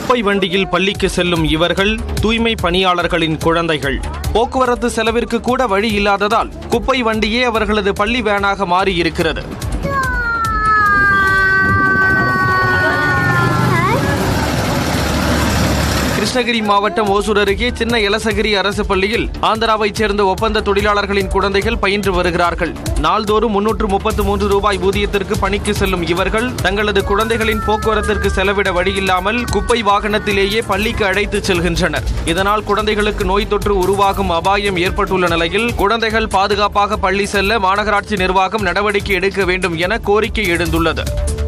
குப்பை வண்டியில் பள்ளிக்கு செல்லும் இவர்கள் தூய்மை பணியாளர்களின் குழந்தைகள் போக்குவரத்து செலவிற்கு கூட வழி இல்லாததால் குப்பை வண்டியே அவர்களது பள்ளி வேனாக மாறியிருக்கிறது கிருஷ்ணகிரி மாவட்டம் ஓசூர் அருகே சின்ன எலசகிரி அரசு பள்ளியில் ஆந்திராவைச் சேர்ந்த ஒப்பந்த தொழிலாளர்களின் குழந்தைகள் பயின்று வருகிறார்கள் நாள்தோறும் முன்னூற்று முப்பத்து மூன்று ரூபாய் ஊதியத்திற்கு பணிக்கு செல்லும் இவர்கள் தங்களது குழந்தைகளின் போக்குவரத்திற்கு செலவிட வழியில்லாமல் குப்பை வாகனத்திலேயே பள்ளிக்கு அழைத்துச் செல்கின்றனர் இதனால் குழந்தைகளுக்கு நோய் தொற்று உருவாகும் அபாயம் ஏற்பட்டுள்ள நிலையில் குழந்தைகள் பாதுகாப்பாக பள்ளி செல்ல மாநகராட்சி நிர்வாகம் நடவடிக்கை எடுக்க வேண்டும் என கோரிக்கை எழுந்துள்ளது